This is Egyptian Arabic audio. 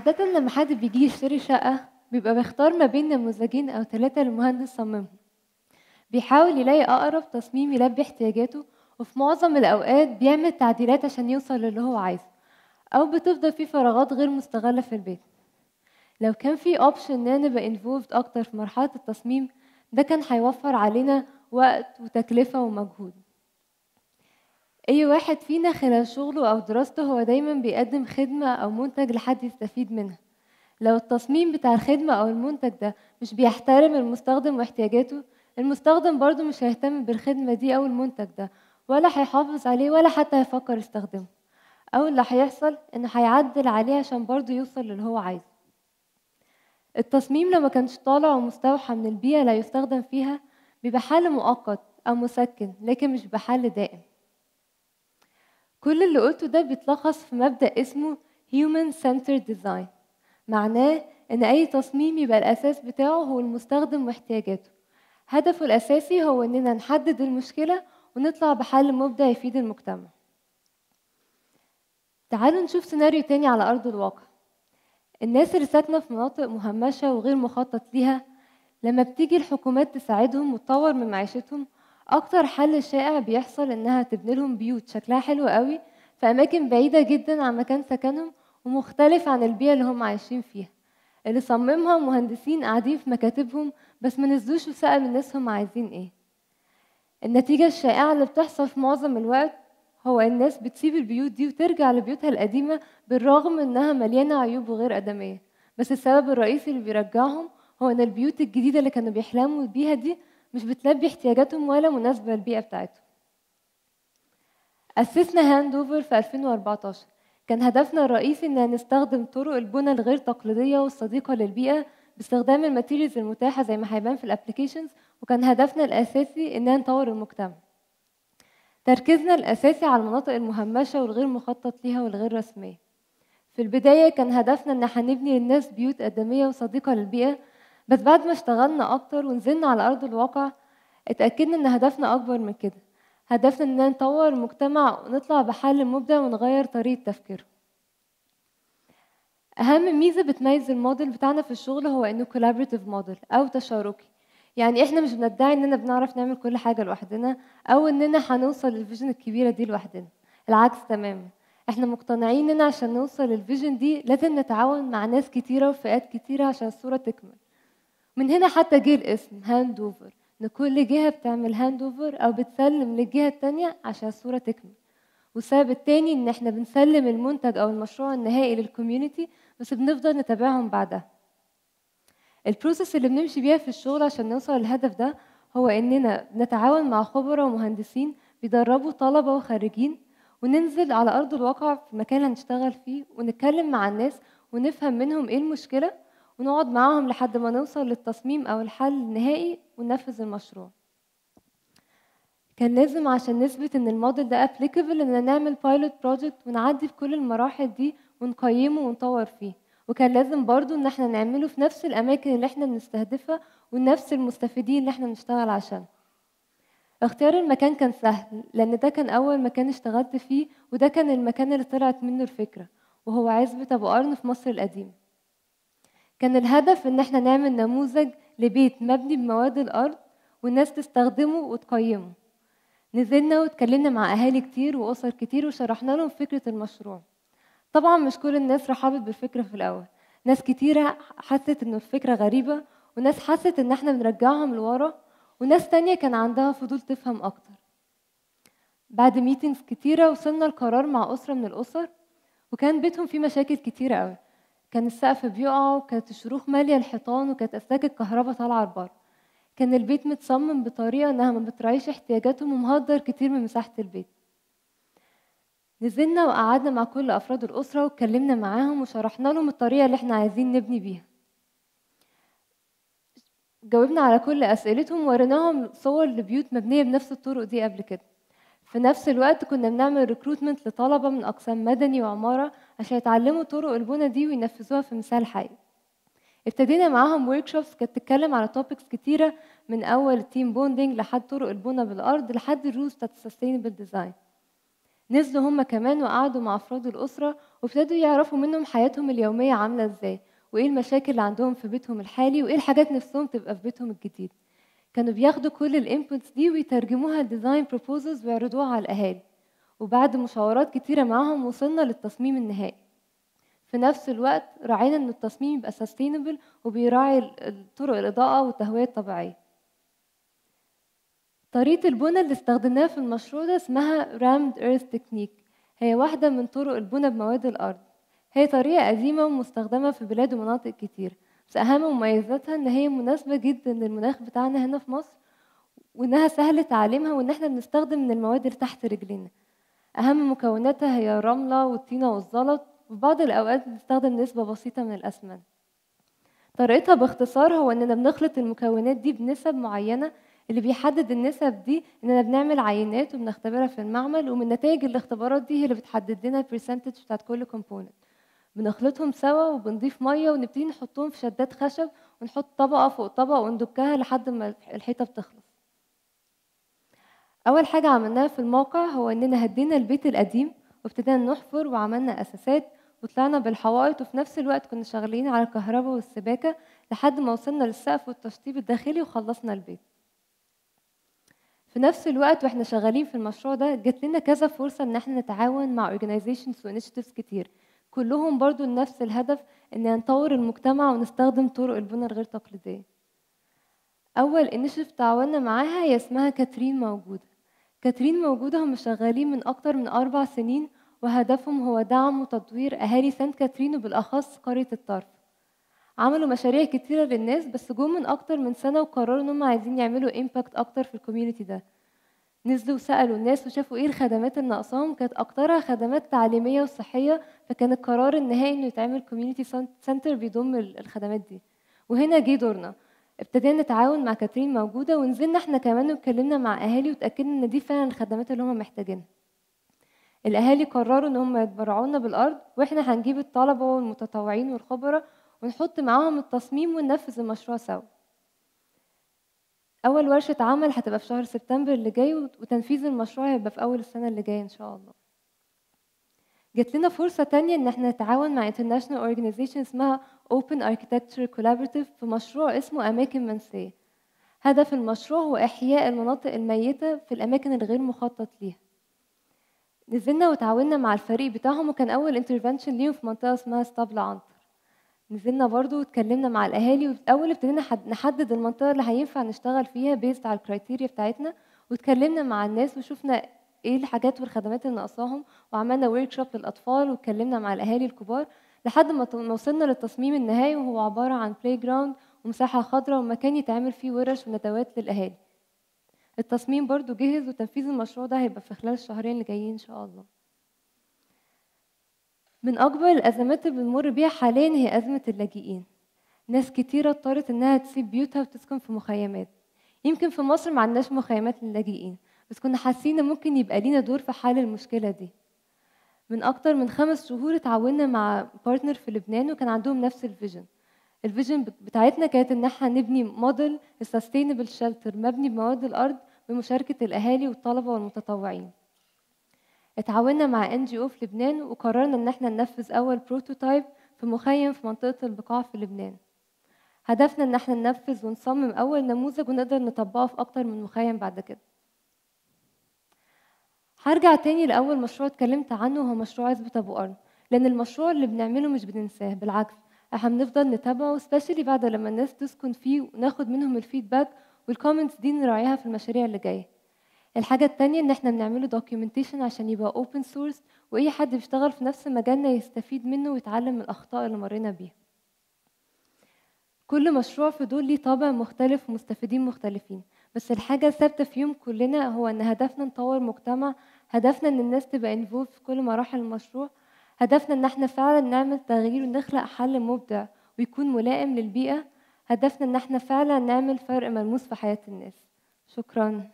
عادة لما حد بيجي يشتري شقة بيبقى بيختار ما بين نموذجين أو ثلاثة المهندس صممهم بيحاول يلاقي أقرب تصميم يلبي احتياجاته وفي معظم الأوقات بيعمل تعديلات عشان يوصل للي هو عايزه أو بتفضل في فراغات غير مستغلة في البيت لو كان في اوبشن اننا نبقى انفولد اكتر في مرحلة التصميم ده كان هيوفر علينا وقت وتكلفة ومجهود أي واحد فينا خلال شغله أو دراسته هو دايما بيقدم خدمة أو منتج لحد يستفيد منها لو التصميم بتاع الخدمة أو المنتج ده مش بيحترم المستخدم واحتياجاته المستخدم برضه مش هيهتم بالخدمة دي أو المنتج ده ولا هيحافظ عليه ولا حتى هيفكر يستخدمه أو اللي هيحصل إنه هيعدل عليه عشان برضه يوصل للي هو عايزه التصميم لو ما كانش طالع ومستوحى من البيئة لا يستخدم فيها بيبقى حل مؤقت أو مسكن لكن مش بحل دائم كل اللي قلته ده بيتلخص في مبدأ اسمه Human Centered Design معناه إن أي تصميم يبقى الأساس بتاعه هو المستخدم واحتياجاته هدفه الأساسي هو إننا نحدد المشكلة ونطلع بحل مبدع يفيد المجتمع تعالوا نشوف سيناريو تاني على أرض الواقع الناس اللي ساكنة في مناطق مهمشة وغير مخطط ليها لما بتيجي الحكومات تساعدهم وتطور من معيشتهم أكتر حل شائع بيحصل إنها تبني لهم بيوت شكلها حلو قوي في أماكن بعيدة جدا عن مكان سكنهم ومختلف عن البيئة اللي هم عايشين فيها اللي صممها مهندسين قاعدين في مكاتبهم بس ما نزلوش وسألوا الناس هم عايزين ايه النتيجة الشائعة اللي بتحصل في معظم الوقت هو الناس بتسيب البيوت دي وترجع لبيوتها القديمة بالرغم إنها مليانة عيوب وغير آدمية بس السبب الرئيسي اللي بيرجعهم هو إن البيوت الجديدة اللي كانوا بيحلموا بيها دي مش بتلبي احتياجاتهم ولا مناسبة للبيئة بتاعتهم أسسنا هاند أوفر في 2014 كان هدفنا الرئيسي إن نستخدم طرق البنى الغير تقليدية والصديقة للبيئة باستخدام الماتيريالز المتاحة زي ما هيبان في الابلكيشنز وكان هدفنا الأساسي إننا نطور المجتمع تركيزنا الأساسي على المناطق المهمشة والغير مخطط ليها والغير رسمية في البداية كان هدفنا إن هنبني للناس بيوت آدمية وصديقة للبيئة بس بعد ما اشتغلنا أكتر ونزلنا على أرض الواقع اتأكدنا إن هدفنا أكبر من كده هدفنا إننا نطور المجتمع ونطلع بحل مبدع ونغير طريقة تفكيره أهم ميزة بتميز الموديل بتاعنا في الشغل هو إنه collaborative موديل أو تشاركي يعني إحنا مش بندعي إننا بنعرف نعمل كل حاجة لوحدنا أو إننا هنوصل للفيجن الكبيرة دي لوحدنا العكس تماما إحنا مقتنعين إننا عشان نوصل للفيجن دي لازم نتعاون مع ناس كتيرة وفئات كتيرة عشان الصورة تكمل من هنا حتى جه الاسم هاند اوفر ان كل جهه بتعمل هاند اوفر او بتسلم للجهه التانية عشان الصوره تكمل والسبب التاني ان احنا بنسلم المنتج او المشروع النهائي للكوميونتي بس بنفضل نتابعهم بعدها البروسيس اللي بنمشي بيها في الشغل عشان نوصل للهدف ده هو اننا نتعاون مع خبراء ومهندسين بيدربوا طلبه وخريجين وننزل على ارض الواقع في المكان اللي هنشتغل فيه ونتكلم مع الناس ونفهم منهم ايه المشكله ونقعد معاهم لحد ما نوصل للتصميم أو الحل النهائي وننفذ المشروع كان لازم عشان نثبت ان الموديل ده applicable اننا نعمل بايلوت بروجكت ونعدي في كل المراحل دي ونقيمه ونطور فيه وكان لازم برضو ان احنا نعمله في نفس الاماكن اللي احنا بنستهدفها ونفس المستفيدين اللي احنا بنشتغل عشان اختيار المكان كان سهل لان ده كان اول مكان اشتغلت فيه وده كان المكان اللي طلعت منه الفكره وهو عزبة ابو قرن في مصر القديمه كان الهدف ان احنا نعمل نموذج لبيت مبني بمواد الارض والناس تستخدمه وتقيمه نزلنا واتكلمنا مع اهالي كتير واسر كتير وشرحنا لهم فكره المشروع طبعا مش كل الناس رحبت بالفكره في الاول ناس كتيرة حست انه الفكره غريبه وناس حست ان احنا بنرجعهم لورا وناس تانية كان عندها فضول تفهم اكتر بعد ميتينجز كتيرة وصلنا لقرار مع أسرة من الأسر وكان بيتهم فيه مشاكل كتيرة قوي كان السقف بيقع وكانت الشروخ مالية الحيطان وكانت أسلاك الكهرباء طالعة لبره كان البيت متصمم بطريقة إنها ما بتراعيش احتياجاتهم ومهدر كتير من مساحة البيت نزلنا وقعدنا مع كل أفراد الأسرة واتكلمنا معاهم وشرحنا لهم الطريقة اللي احنا عايزين نبني بيها جاوبنا على كل أسئلتهم ووريناهم صور لبيوت مبنية بنفس الطرق دي قبل كده في نفس الوقت كنا بنعمل ريكروتمنت لطلبة من أقسام مدني وعمارة عشان يتعلموا طرق البنى دي وينفذوها في مثال حي ابتدينا معاهم ورك شوبس كانت تتكلم على توبكس كتيرة من أول تيم بوندنج لحد طرق البنى بالأرض لحد الروز بتاعت السستينبل ديزاين نزلوا هم كمان وقعدوا مع أفراد الأسرة وابتدوا يعرفوا منهم حياتهم اليومية عاملة ازاي وإيه المشاكل اللي عندهم في بيتهم الحالي وإيه الحاجات نفسهم تبقى في بيتهم الجديد كانوا بياخدوا كل الانبوتس دي ويترجموها لديزاين بروبوزلز ويعرضوها على الأهالي وبعد مشاورات كتيرة معاهم وصلنا للتصميم النهائي في نفس الوقت راعينا ان التصميم يبقى sustainable وبيراعي طرق الإضاءة والتهوية الطبيعية طريقة البنى اللي استخدمناها في المشروع ده اسمها رامد ايرث تكنيك هي واحدة من طرق البنى بمواد الأرض هي طريقة قديمة ومستخدمة في بلاد ومناطق كتير بس أهم مميزاتها إن هي مناسبة جدا للمناخ بتاعنا هنا في مصر وإنها سهل تعليمها وإن إحنا بنستخدم من المواد اللي تحت رجلنا أهم مكوناتها هي الرملة والطينة والزلط وفي بعض الأوقات بنستخدم نسبة بسيطة من الأسمنت طريقتها باختصار هو إننا بنخلط المكونات دي بنسب معينة اللي بيحدد النسب دي إننا بنعمل عينات وبنختبرها في المعمل ومن نتائج الاختبارات دي هي اللي بتحدد لنا البرسنتج بتاعت كل كومبوننت بنخلطهم سوا وبنضيف ميه ونبتدي نحطهم في شدات خشب ونحط طبقه فوق طبقه وندكها لحد ما الحيطه بتخلص اول حاجه عملناها في الموقع هو اننا هدينا البيت القديم وابتدينا نحفر وعملنا اساسات وطلعنا بالحوائط وفي نفس الوقت كنا شغالين على الكهرباء والسباكه لحد ما وصلنا للسقف والتشطيب الداخلي وخلصنا البيت في نفس الوقت واحنا شغالين في المشروع ده جات لنا كذا فرصه ان احنا نتعاون مع organizations وانشيتيفز كتير كلهم برضو نفس الهدف ان نطور المجتمع ونستخدم طرق البنى الغير تقليديه اول انشيتيف تعاوننا معاها هي اسمها كاترين موجوده كاترين موجوده هم شغالين من اكتر من اربع سنين وهدفهم هو دعم وتطوير اهالي سانت كاترين وبالاخص قريه الطرف عملوا مشاريع كتيرة للناس بس جم من أكتر من سنة وقرروا إن هم عايزين يعملوا إمباكت أكتر في الكوميونتي ده نزلوا وسألوا الناس وشافوا إيه الخدمات اللي ناقصاهم كانت أكترها خدمات تعليمية وصحية فكان القرار النهائي إنه يتعمل كوميونتي سنتر بيضم الخدمات دي وهنا جه دورنا ابتدينا نتعاون مع كاترين موجودة ونزلنا احنا كمان واتكلمنا مع أهالي وتأكدنا إن دي فعلا الخدمات اللي هم محتاجينها الأهالي قرروا إن هم يتبرعوا لنا بالأرض وإحنا هنجيب الطلبة والمتطوعين والخبراء ونحط معاهم التصميم وننفذ المشروع سوا أول ورشة عمل هتبقى في شهر سبتمبر اللي جاي وتنفيذ المشروع هيبقى في أول السنة اللي جاية إن شاء الله جات لنا فرصة تانية إن احنا نتعاون مع international organization اسمها Open Architecture Collaborative في مشروع اسمه أماكن منسية هدف المشروع هو إحياء المناطق الميتة في الأماكن الغير مخطط ليها نزلنا وتعاوننا مع الفريق بتاعهم وكان أول انترفنشن ليهم في منطقة اسمها اسطبل عنتر نزلنا برضو واتكلمنا مع الاهالي والاول ابتدينا نحدد المنطقه اللي هينفع نشتغل فيها بيزد على الكرايتيريا بتاعتنا واتكلمنا مع الناس وشفنا ايه الحاجات والخدمات اللي ناقصاهم وعملنا ورك شوب للاطفال واتكلمنا مع الاهالي الكبار لحد ما وصلنا للتصميم النهائي وهو عباره عن بلاي جراوند ومساحه خضراء ومكان يتعمل فيه ورش وندوات للاهالي التصميم برضو جهز وتنفيذ المشروع ده هيبقى في خلال الشهرين اللي جايين ان شاء الله من أكبر الأزمات اللي بنمر بيها حاليا هي أزمة اللاجئين ناس كتيرة اضطرت إنها تسيب بيوتها وتسكن في مخيمات يمكن في مصر ما عندناش مخيمات للاجئين بس كنا حاسين إن ممكن يبقى لينا دور في حل المشكلة دي من أكتر من خمس شهور اتعاوننا مع بارتنر في لبنان وكان عندهم نفس الفيجن الفيجن بتاعتنا كانت إن احنا نبني موديل سستينبل شيلتر مبني بمواد الأرض بمشاركة الأهالي والطلبة والمتطوعين اتعاوننا مع ان جي او في لبنان وقررنا ان احنا ننفذ اول بروتوتايب في مخيم في منطقه البقاع في لبنان هدفنا ان احنا ننفذ ونصمم اول نموذج ونقدر نطبقه في اكتر من مخيم بعد كده هرجع تاني لاول مشروع اتكلمت عنه وهو مشروع عزبة ابو ارض لان المشروع اللي بنعمله مش بننساه بالعكس احنا بنفضل نتابعه سبيشالي بعد لما الناس تسكن فيه وناخد منهم الفيدباك والكومنتس دي نراعيها في المشاريع اللي جايه الحاجة التانية إن إحنا بنعمله documentation عشان يبقى open source وأي حد بيشتغل في نفس مجالنا يستفيد منه ويتعلم من الأخطاء اللي مرينا بيها كل مشروع في دول ليه طابع مختلف ومستفيدين مختلفين بس الحاجة الثابتة فيهم كلنا هو إن هدفنا نطور مجتمع هدفنا إن الناس تبقى involved في كل مراحل المشروع هدفنا إن إحنا فعلا نعمل تغيير ونخلق حل مبدع ويكون ملائم للبيئة هدفنا إن إحنا فعلا نعمل فرق ملموس في حياة الناس شكراً